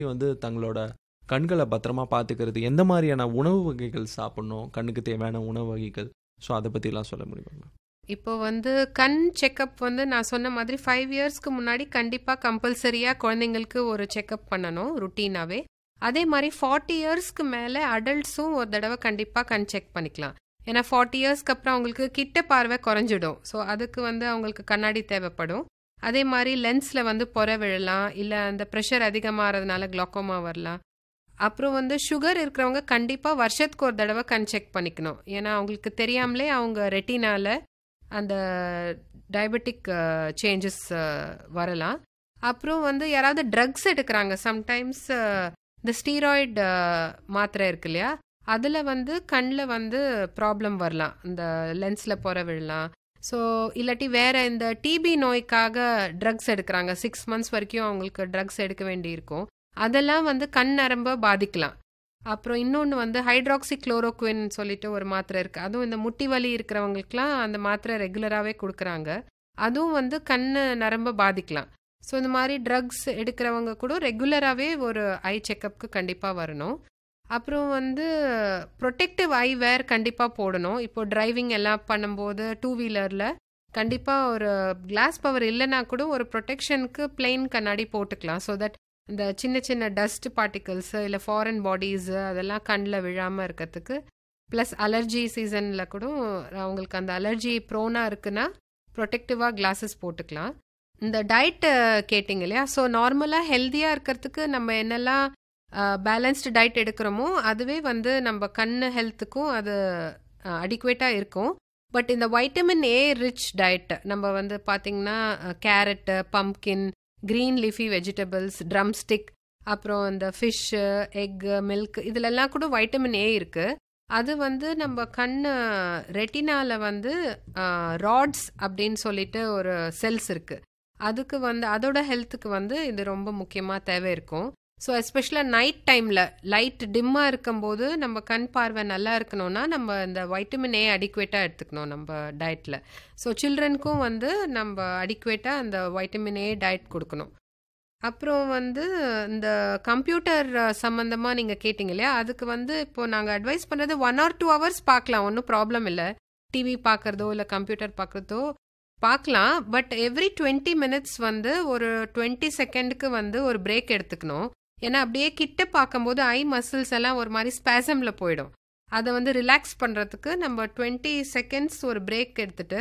வந்து தங்களோட கண்கள பத்திரமா பார்த்துக்கிறது, எந்த மாரியான உணவு வகைகள் சாப்பிடணும்? கண்ணுக்கு தேவையான உணவு வகைகள். ஸோ அத பத்திலாம் சொல்ல முடியுமா மேம்? இப்போ வந்து கண் செக்கப் வந்து நான் சொன்ன மாதிரி 5 இயர்ஸ்க்கு முன்னாடி கண்டிப்பா கம்பல்சரியா குழந்தைங்களுக்கு ஒரு செக்கப் பண்ணணும் ருட்டீனாவே. அதே மாரி 40 இயர்ஸ்க்கு மேல அடல்ட்ஸும் ஒரு தடவ கண்டிப்பா கண் செக் பண்ணிக்கலாம். ஏன்னா 40 இயர்ஸ்க்கு அப்புறம் அவங்களுக்கு கிட்ட பார்வை குறைஞ்சிடும். ஸோ அதுக்கு வந்து அவங்களுக்கு கண்ணாடி தேவைப்படும். அதே மாரி லென்ஸ்ல வந்து பொறை விழலாம். இல்ல அந்த பிரஷர் அதிகமாகறதுனால குளோக்கோமா வரலாம். அப்புறம் வந்து சுகர் இருக்கிறவங்க கண்டிப்பா வருஷத்துக்கு ஒரு தடவ கண் செக் பண்ணிக்கணும். ஏன்னா அவங்களுக்கு தெரியாமலே அவங்க ரெட்டினால அந்த டயபெட்டிக் சேஞ்சஸ் வரலாம். அப்புறம் வந்து யாராவது ட்ரக்ஸ் எடுக்குறாங்க. சம்டைம்ஸ் இந்த ஸ்டீராய்டு மாத்திரை இருக்கு இல்லையா? அதுல வந்து கண்ல வந்து ப்ராப்ளம் வரலாம். இந்த லென்ஸ்ல பொறை விழலாம். ஸோ இல்லாட்டி வேற இந்த டிபி நோய்க்காக ட்ரக்ஸ் எடுக்குறாங்க. 6 மந்த்ஸ் வரைக்கும் அவங்களுக்கு ட்ரக்ஸ் எடுக்க வேண்டியிருக்கும். அதெல்லாம் வந்து கண் நரம்ப பாதிக்கலாம். அப்புறம் இன்னொன்னு வந்து ஹைட்ராக்ஸி குளோரோகுயின் சொல்லிட்டு ஒரு மாத்திரை இருக்கு. அதுவும் இந்த முட்டி வலி இருக்கிறவங்களுக்குலாம் அந்த மாத்திரை ரெகுலராவே குடுக்குறாங்க. அதுவும் வந்து கண்ணு நரம்ப பாதிக்கலாம். ஸோ இந்த மாரி ட்ரக்ஸ் எடுக்கிறவங்க கூட ரெகுலராவே ஒரு ஐ செக்கப்க்கு கண்டிப்பா வரணும். அப்புறம் வந்து புரொடெக்டிவ் ஐ வேர் கண்டிப்பா போடணும். இப்போ டிரைவிங் எல்லாம் பண்ணும்போது டூ வீலர்ல கண்டிப்பா ஒரு கிளாஸ் பவர் இல்லன்னா கூட ஒரு புரொடெக்ஷனுக்கு பிளெயின் கண்ணாடி போட்டுக்கலாம். ஸோ தட் இந்த சின்ன சின்ன டஸ்ட் பார்ட்டிகிள்ஸ் இல்ல ஃபாரின் பாடிஸ் அதெல்லாம் கண்ல விழாம இருக்கறதுக்கு. பிளஸ் அலர்ஜி சீசன்ல கூட அவங்களுக்கு அந்த அலர்ஜி ப்ரோனா இருக்குன்னா புரொடெக்டிவா கிளாஸஸ் போட்டுக்கலாம். இந்த டயட் கேட்டீங்க இல்லையா? ஸோ நார்மலா ஹெல்தியா இருக்கிறதுக்கு நம்ம என்னெல்லாம் அ பேலன்ஸ்டு டயட் எடுக்கிறோமோ, அதுவே வந்து நம்ம கண்ணு ஹெல்த்துக்கும் அது அடிக்குவேட்டா இருக்கும். பட் இந்த வைட்டமின் ஏ ரிச் டயட் நம்ம வந்து பார்த்தீங்கன்னா carrot, pumpkin, green leafy vegetables, drumstick, அப்புறம் இந்த ஃபிஷ், எக், மில்க் இதுலெல்லாம் கூட வைட்டமின் ஏ இருக்கு. அது வந்து நம்ம கண்ணு ரெட்டினால வந்து அ ராட்ஸ் அப்படின்னு சொல்லிட்டு ஒரு செல்ஸ் இருக்கு. அதுக்கு வந்து அதோட ஹெல்த்துக்கு வந்து இது ரொம்ப முக்கியமா தேவை இருக்கும். ஸோ எஸ்பெஷலா நைட் டைம்ல லைட் டிம்மா இருக்கும்போது நம்ம கண் பார்வை நல்லா இருக்கணும்னா, நம்ம இந்த வைட்டமின் ஏ அடிக்குவேட்டா எடுத்துக்கணும் நம்ம டயட்ல. ஸோ சில்ட்ரனுக்கும் வந்து நம்ம அடிக்குவேட்டா அந்த வைட்டமின் ஏ டயட் குடுக்கணும். அப்புறம் வந்து இந்த கம்ப்யூட்டர் சம்மந்தமா நீங்க கேட்டீங்க இல்லையா? அதுக்கு வந்து இப்போ நாங்க அட்வைஸ் பண்றது 1 ஆர் 2 ஹவர்ஸ் பார்க்கலாம். ஒண்ணும் ப்ராப்ளம் இல்ல. டிவி பார்க்கறதோ, இல்ல கம்ப்யூட்டர் பார்க்கறதோ பார்க்கலாம். பட் எவ்ரி 20 மினிட்ஸ் வந்து ஒரு 20 செகண்டுக்கு வந்து ஒரு பிரேக் எடுத்துக்கணும். ஏன்னா அப்படியே கிட்ட பார்க்கும்போது ஐ மசில்ஸ் எல்லாம் ஒரு மாரி ஸ்பாசம்ல போயிடும். அத வந்து ரிலாக்ஸ் பண்றதுக்கு நம்ம 20 செகண்ட்ஸ் ஒரு பிரேக் எடுத்துட்டு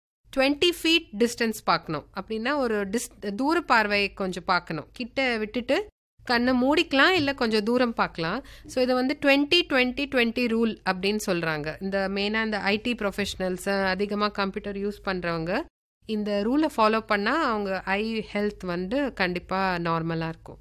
20 ஃபீட் டிஸ்டன்ஸ் பார்க்கணும். அப்படின்னா ஒரு டிஸ் தூர பார்வை கொஞ்சம் பார்க்கணும். கிட்ட விட்டுட்டு கண்ண மூடிக்கலாம். இல்ல கொஞ்சம் தூரம் பார்க்கலாம். ஸோ இத வந்து 20, 20, 20 ரூல் அப்படின்னு சொல்றாங்க. இந்த மெயினா இந்த ஐடி ப்ரொஃபஷனல்ஸ் அதிகமா கம்ப்யூட்டர் யூஸ் பண்றவங்க இந்த ரூல ஃபாலோ பண்ணா அவங்க ஐ ஹெல்த் வந்து கண்டிப்பா நார்மலா இருக்கும்.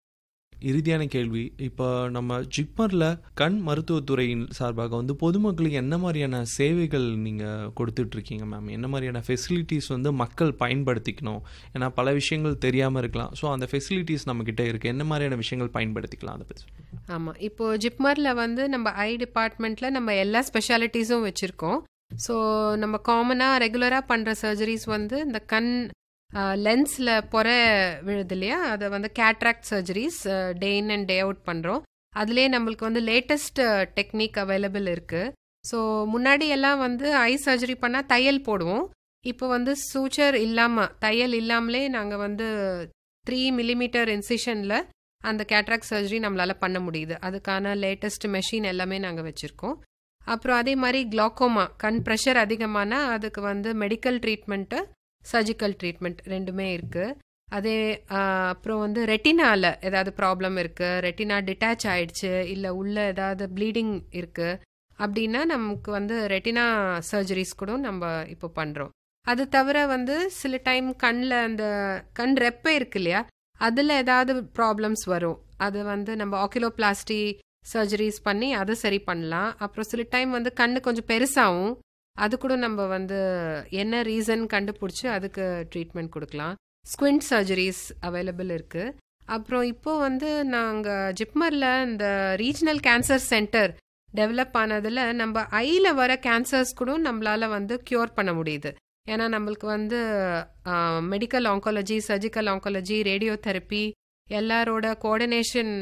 இறுதியான கேள்வி. இப்போ நம்ம ஜிப்மர்ல கண் மருத்துவத்துறையின் சார்பாக வந்து பொதுமக்களுக்கு என்ன மாரியான சேவைகள் நீங்க குடுத்துட்டு இருக்கீங்க மேம்? என்ன மாரியான ஃபெசிலிட்டீஸ் வந்து மக்கள் பயன்படுத்திக்கணும்? ஏன்னா பல விஷயங்கள் தெரியாம இருக்கலாம். ஸோ அந்த ஃபெசிலிட்டீஸ் நம்மகிட்ட இருக்கு. என்ன மாரியான விஷயங்கள் பயன்படுத்திக்கலாம்? அத பத்தி சொல்லுங்க. ஆமா. இப்போ ஜிப்மர்ல வந்து நம்ம ஐ டிபார்ட்மெண்ட்ல நம்ம எல்லா ஸ்பெஷாலிட்டீஸும் வச்சிருக்கோம். ஸோ நம்ம காமனா ரெகுலரா பண்ற சர்ஜரிஸ் வந்து இந்த கண் அ லென்ஸ்ல பொறை விழுது இல்லையா? அத வந்து cataract surgeries day in and day out பண்றோம். அதிலேயே நம்மளுக்கு வந்து லேட்டஸ்ட் டெக்னிக் அவைலபிள் இருக்கு. ஸோ முன்னாடி எல்லாம் வந்து ஐ சர்ஜரி பண்ணா தையல் போடுவோம். இப்போ வந்து சூச்சர் இல்லாம தையல் இல்லாமலே நாங்க வந்து 3 மில்லிமீட்டர் இன்சிஷன்ல அந்த கேட்ராக்ட் சர்ஜரி நம்மளால பண்ண முடியுது. அதுக்கான லேட்டஸ்ட் மெஷின் எல்லாமே நாங்க வச்சிருக்கோம். அப்புறம் அதே மாரி குளோக்கோமா கண் பிரஷர் அதிகமானா அதுக்கு வந்து மெடிக்கல் ட்ரீட்மெண்ட், சர்ஜிக்கல் ட்ரீட்மெண்ட் 2மே இருக்கு. அதே அ அப்புறம் வந்து ரெட்டினால ஏதாவது ப்ராப்ளம் இருக்கு. ரெட்டினா டிட்டாச் ஆயிடுச்சு. இல்ல உள்ள ஏதாவது ப்ளீடிங் இருக்கு. அப்படின்னா நமக்கு வந்து ரெட்டினா சர்ஜரிஸ் கூட நம்ம இப்போ பண்றோம். அது தவிர வந்து சில டைம் கண்ல அந்த கண் ரெப்பை இருக்கு இல்லையா? அதுல ஏதாவது ப்ராப்ளம்ஸ் வரும். அது வந்து நம்ம ஆக்கிலோபிளாஸ்டி சர்ஜரிஸ் பண்ணி அத சரி பண்ணலாம். அப்புறம் சில டைம் வந்து கண்ணு கொஞ்சம் பெருசாவும். அது கூட நம்ம வந்து என்ன ரீசன் கண்டுபிடிச்சு அதுக்கு ட்ரீட்மெண்ட் குடுக்கலாம். ஸ்குவிண்ட் சர்ஜரிஸ் அவைலபிள் இருக்கு. அப்புறம் இப்போ வந்து நாங்க ஜிப்மர்ல இந்த ரீஜனல் கேன்சர் சென்டர் டெவலப் ஆனதுல நம்ம ஐல வர கேன்சர்ஸ் கூட நம்மளால வந்து கியூர் பண்ண முடியுது. ஏன்னா நம்மளுக்கு வந்து uh medical oncology, surgical oncology, radiotherapy எல்லாரோட கோஆர்டினேஷன்